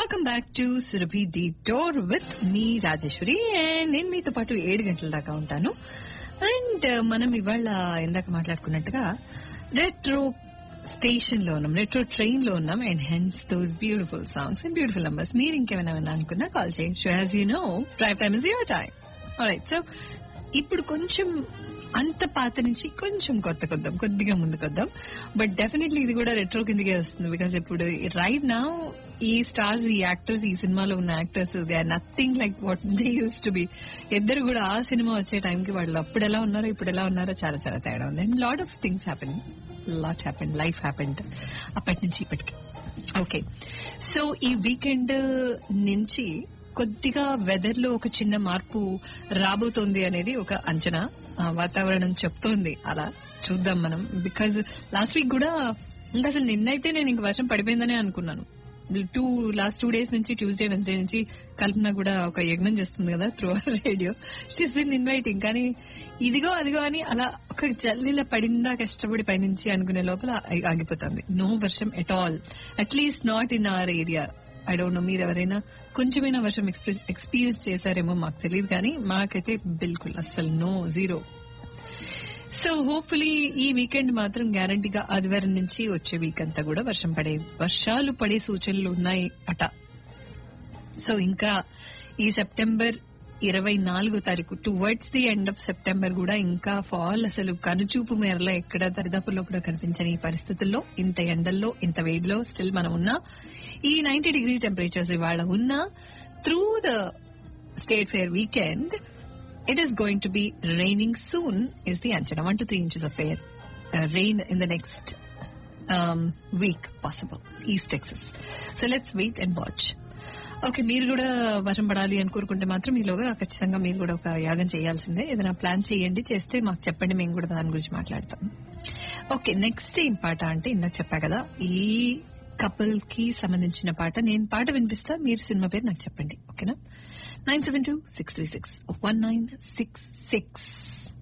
welcome back to Surabhi the tour with me Rajeshwari and నేను మీతో పాటు ఏడు గంటల దాకా ఉంటాను అండ్ మనం ఇవాళ ఇందాక మాట్లాడుకున్నట్టుగా రెట్రో స్టేషన్ లో ఉన్నాం రెట్రో ట్రైన్ లో ఉన్నాం and hence those beautiful songs and beautiful numbers మీరు ఇంకేమైనా విన్నా అనుకున్నా కాల్ చేయండి so as you know drive time is your time right so ఇప్పుడు కొంచెం అంత పాత నుంచి కొంచెం కొత్త కొద్దాం కొద్దిగా ముందుకొద్దాం బట్ డెఫినెట్లీ ఇది కూడా రెట్రో కిందకే వస్తుంది బికాస్ ఇప్పుడు రైట్ నా ఈ స్టార్స్ ఈ యాక్టర్స్ ఈ సినిమాలో ఉన్న actors they are nothing like what they use to be ఇద్దరు కూడా ఆ సినిమా వచ్చే టైంకి వాళ్ళు అప్పుడు ఎలా ఉన్నారో ఇప్పుడు ఎలా ఉన్నారో చాలా చాలా తేడా ఉంది and lot of things happen lot happen life happen అప్పటి నుంచి ఇప్పటికి ఓకే సో ఈ వీకెండ్ నుంచి కొద్దిగా వెదర్ లో ఒక చిన్న మార్పు రాబోతోంది అనేది ఒక అంచనా ఆ వాతావరణం చెప్తోంది అలా చూద్దాం మనం బికాజ్ లాస్ట్ వీక్ కూడా ఇంకా అసలు నిన్నైతే నేను ఇంక వర్షం పడిపోయిందనే అనుకున్నాను టూ లాస్ట్ టూ డేస్ నుంచి ట్యూస్డే వెన్స్డే నుంచి కల్పన కూడా ఒక యజ్ఞం చేస్తుంది కదా through radio she's been inviting కానీ ఇదిగో అదిగో అని అలా ఒక జల్లీలో పడిందా కష్టపడి పైనుంచి అనుకునే లోపల ఆగి- ఆగిపోతుంది నో వర్షం at all at least not in our area I don't know మీరు ఎవరైనా కొంచెమైనా వర్షం ఎక్స్పీరియన్స్ చేశారేమో మాకు తెలియదు కానీ మాకైతే బిల్కుల్ అస్సలు నో జీరో సో హోప్ఫుల్లీ ఈ వీకెండ్ మాత్రం గ్యారంటీగా ఆదివారం నుంచి వచ్చే వీక్ అంతా కూడా వర్షం పడే వర్షాలు పడే సూచనలు ఉన్నాయి అట సో ఇంకా ఈ సెప్టెంబర్ ఇరవై నాలుగో తారీఖు towards the end of September కూడా ఇంకా ఫాల్ అసలు కనుచూపు మేరలో ఎక్కడ దరిదాపుల్లో కూడా కనిపించని ఈ పరిస్థితుల్లో ఇంత ఎండల్లో ఇంత వేడిలో స్టిల్ మనం ఉన్నా ఈ నైన్టీ డిగ్రీ టెంపరేచర్స్ ఇవాళ ఉన్నా through the state fair weekend it is going to be raining soon is the అంచనా one two three inches of air rain in the next week possible East Texas so let's wait and watch okay మీరు కూడా వర్షం పడాలి అని కోరుకుంటే మాత్రం ఈలోగా ఖచ్చితంగా మీరు కూడా ఒక యాగం చేయాల్సిందే ఏదైనా ప్లాన్ చేయండి చేస్తే మాకు చెప్పండి మేము కూడా దాని గురించి మాట్లాడతాం ఓకే నెక్స్ట్ ఏం పాట అంటే ఇందాక చెప్పా కదా ఈ కపుల్ కి సంబంధించిన పాట నేను పాట వినిపిస్తా మీరు సినిమా పేరు నాకు చెప్పండి ఓకేనా nine seven two six three six one nine six six